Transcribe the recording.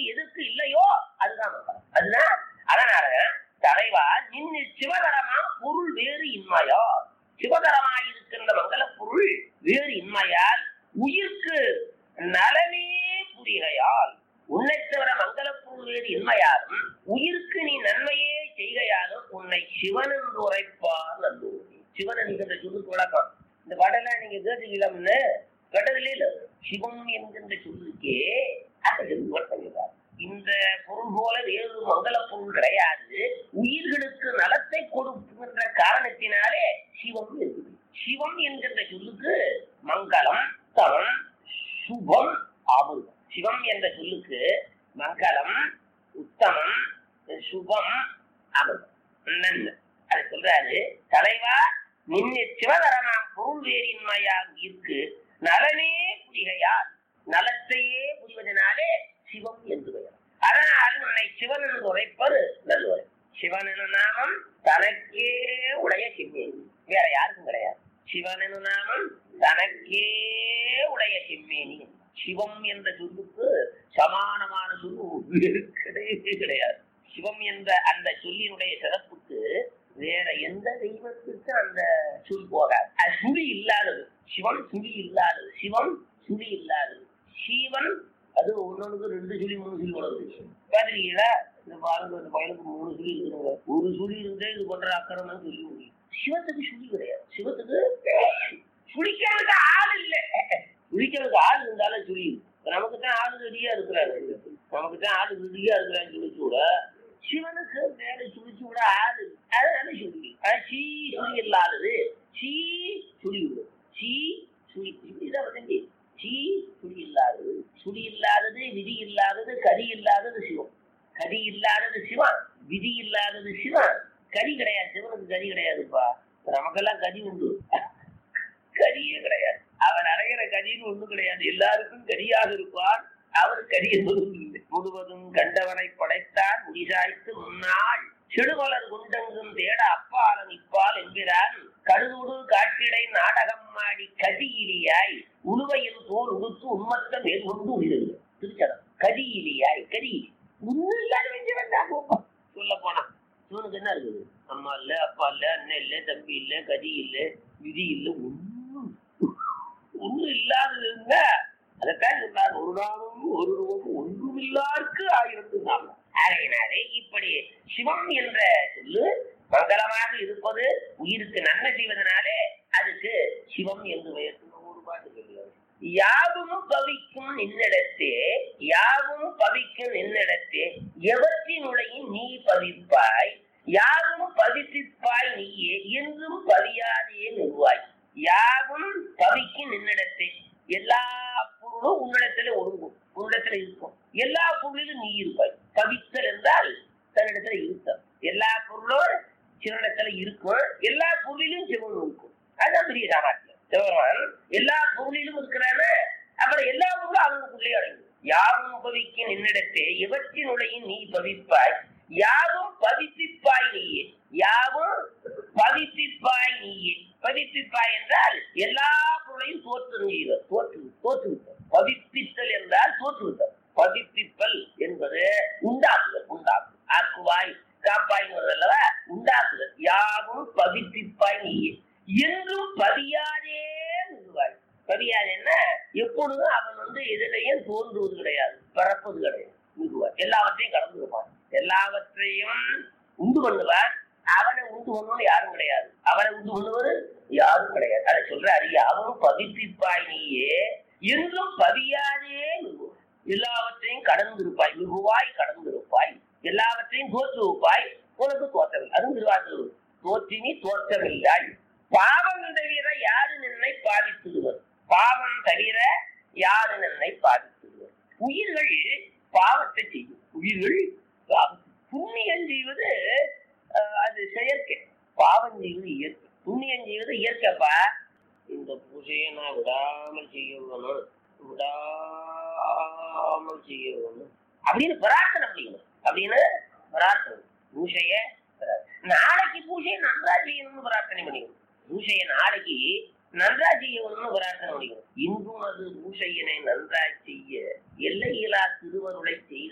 எதுக்கு இல்லையோ அதுதான் மங்களம் அதுதான் அதனால தலைவா நின்னு சிவகரமா பொருள் வேறு இன்மையா சிவகரமாயிருக்கின்ற மங்கள பொருள் வேறு இன்மையால் உயிர்க்கு நலமே புரிகையால் உன்னை தவிர மங்கள பொருள் வேறு இன்மையாலும் உயிருக்கு நீ நன்மையே செய்கையாலும் உன்னை சிவன் என்று உரைப்பார் நல்லூர் சிவன் என்கின்ற சொல்லுக்கு விளக்கம் இந்த பாடல நீங்க கேட்டீங்களாம்னு கேட்டதில்லே இல்ல சிவம் என்கின்ற சொல்லுக்கே அந்த சொல்லு விளக்கம் இந்த பொருள் போல வேறு மங்கள பொருள் கிடையாது உயிர்களுக்கு நலத்தை கொடுக்கின்ற காரணத்தினாலே சிவம் இருக்குது சிவம் என்கின்ற சொல்லுக்கு மங்களம் தவம் சுபம் அமிர்தம் சிவம் என்ற சொல்லுக்கு மங்களம் உத்தமம் சுபம் அமிர்தம் நன்மை அது சொல்றாரு தலைவா நின்று சிவதரனாம் பொருள் வேறின்மையாக இருக்கு நலனே புரிகையால் நலத்தையே புரிவதனாலே சிவம் என்று பெயர் அதனால் உன்னை சிவன் என்று உரைப்பது நல்லுரை சிவன் எனும் நாமம் தனக்கே உடைய சிம்மேனி வேற யாருக்கும் கிடையாது சிவன் எனும் நாமம் தனக்கே உடைய சிம்மேனி சிவம் என்ற சொல்லுக்கு சமானமான சொல்லு வேறு கிடையவே கிடையாது சிவம் என்ற அந்த சொல்லினுடைய சிறப்புக்கு வேற எந்த தெய்வத்திற்கு அந்த சொல் போகாது அது சுழி இல்லாதது சிவம் சுழி இல்லாதது சிவம் சுழி இல்லாதது சிவன் அது ஒன்னொன்னுக்கு ரெண்டு சுழி மூணு சுழி வளர்ந்து பாத்திருக்கீங்களா இந்த பாருங்க இந்த பயலுக்கு மூணு சுழி இருக்குங்க ஒரு சுழி இருந்தே இது பண்ற அக்கறம் சொல்லி முடியும் சிவத்துக்கு சுழி கிடையாது சிவத்துக்கு சுழிக்கிறதுக்கு ஆள் இல்ல சுழிக்கிறதுக்கு ஆள் இருந்தாலும் சுழி நமக்கு தான் ஆளு ரெடியா இருக்கிறாரு நமக்கு தான் ஆளு ரெடியா இருக்கிறான்னு சொல்லி கூட சிவனுக்கு வேற சுழிச்சு விட ஆளு அதனால சுழி அது சீ சுழி இல்லாதது சீ சுழி விடும் சீ சுழி இப்படிதான் வந்து சீ சுழி இல்லாதது சுழி இல்லாதது விதி இல்லாதது கதி இல்லாதது சிவம் கதி இல்லாதது சிவன் விதி இல்லாதது சிவன் கதி கிடையாது சிவனுக்கு கதி கிடையாதுப்பா நமக்கெல்லாம் கதி உண்டு கதியே கிடையாது அவன் அடைகிற கதின்னு ஒண்ணும் கிடையாது எல்லாருக்கும் கதியாக இருப்பான் அவர் கதி என்பதும் இல்லை முழுவதும் கண்டவனை படைத்தார் முடிசாய்த்து முன்னாள் செடுமலர் குண்டங்கும் தேட அப்பாலன் இப்பால் என்கிறான் கடுகுடு காட்டிடை நாடகம் மாடி கதியிலியாய் உழுவையில் தோல் உடுத்து உண்மத்த மேல் கொண்டு உயிர் திருச்சடம் கதியிலியாய் கதி ஒன்னும் இல்லாத வெஞ்ச வேண்டாம் சொல்ல போனா இவனுக்கு என்ன இருக்குது அம்மா இல்ல அப்பா இல்ல அண்ணன் இல்ல தம்பி இல்ல கதி இல்ல விதி இல்ல ஒண்ணும் ஒண்ணும் இல்லாதது இருந்த அதைத்தான் சொன்னார் ஒரு நாளும் ஒரு ரூபம் ஒன்றுமில்லாருக்கு ஆயிரத்து நாள் ஆகையினாலே இப்படி சிவம் என்ற சொல்லு மங்களமாக இருப்பது உயிருக்கு நன்மை செய்வதனாலே அதுக்கு சிவம் என்று பெயர் ஒரு பாட்டு சொல்லுவார் யாவும் பவிக்கும் நின்னிடத்தே யாவும் பவிக்கும் நின்னிடத்தே எவற்றினுடையும் நீ பவிப்பாய் யாவும் பதிப்பிப்பாய் நீயே என்றும் பதியாதே நிறுவாய் யாவும் பவிக்கும் நின்னிடத்தே எல்லா பொருளும் உன்னிடத்துல ஒடுங்கும் உன்னிடத்துல இருக்கும் எல்லா பொருளிலும் நீ இருப்பாய் பவித்தல் என்றால் தன்னிடத்துல இருத்தல் எல்லா பொருளும் சிவனிடத்துல இருக்கும் எல்லா பொருளிலும் சிவன் இருக்கும் அதுதான் பெரிய சாமர்த்தியம் சிவபெருமான் எல்லா பொருளிலும் இருக்கிறான அப்புறம் எல்லா பொருளும் அவனுக்குள்ளே அடங்கும் யாவும் பவிக்கும் நின்னிடத்தே இவற்றினுடையும் நீ பவிப்பாய் யாவும் பதிப்பிப்பாய் நீயே யாவும் பதிப்பிப்பாய் நீயே பதிப்பிப்பாய் என்றால் எல்லா பொருளையும் தோற்று தோற்று தோற்றுவித்தல் பதிப்பித்தல் என்றால் தோற்றுவித்தல் பதிப்பிப்பல் என்பது உண்டாக்குதல் உண்டாக்கு ஆக்குவாய் காப்பாய் அல்லவா உண்டாக்குதல் யாவும் பதிப்பிப்பாய் நீயே என்றும் பதியாதே நிறுவாய் பதியாதேன்னா எப்பொழுதும் அவன் வந்து எதிலையும் தோன்றுவது கிடையாது பிறப்பது கிடையாது நிறுவாய் எல்லாவற்றையும் கடந்து இருப்பான் எல்லாவற்றையும் உண்டு பண்ணுவான் அவனை உண்டு பண்ணணும் யாரும் கிடையாது அவனை உண்டு பண்ணுவது யாரும் கிடையாது அதை சொல்ற அறியாவும் பதிப்பிப்பாய் நீயே என்றும் பதியாதே மிகுவாய் எல்லாவற்றையும் கடந்திருப்பாய் மிகுவாய் கடந்திருப்பாய் எல்லாவற்றையும் தோற்று வைப்பாய் உனக்கு தோற்றவில்லை அது திருவாசூர் தோற்றினி தோற்றமில்லாய் பாவம் தவிர யாரு நின்னை பாதித்துடுவர் பாவம் தவிர யாரு நின்னை பாதித்துடுவர் உயிர்கள் பாவத்தை செய்யும் உயிர்கள் பாவம் புண்ணியம் செய்வது அஹ், அது செயற்கை பாவம் செய்வது இயற்கை புண்ணியம் செய்வது இயற்கைப்பா இந்த பூஜையை நான் விடாமல் செய்ய வேணும் விடாமல் செய்ய வேணும் அப்படின்னு பிரார்த்தனை பண்ணிக்கணும் அப்படின்னு பிரார்த்தனை பூஜைய நாளைக்கு பூஜையை நன்றா செய்யணும்னு பிரார்த்தனை பண்ணிக்கணும் பூஜையை நாளைக்கு நன்றா செய்யணும்னு பிரார்த்தனை பண்ணிக்கணும் இன்றும் அது பூஜையினை நன்றா செய்ய எல்லையிலா திருவருளை செய்த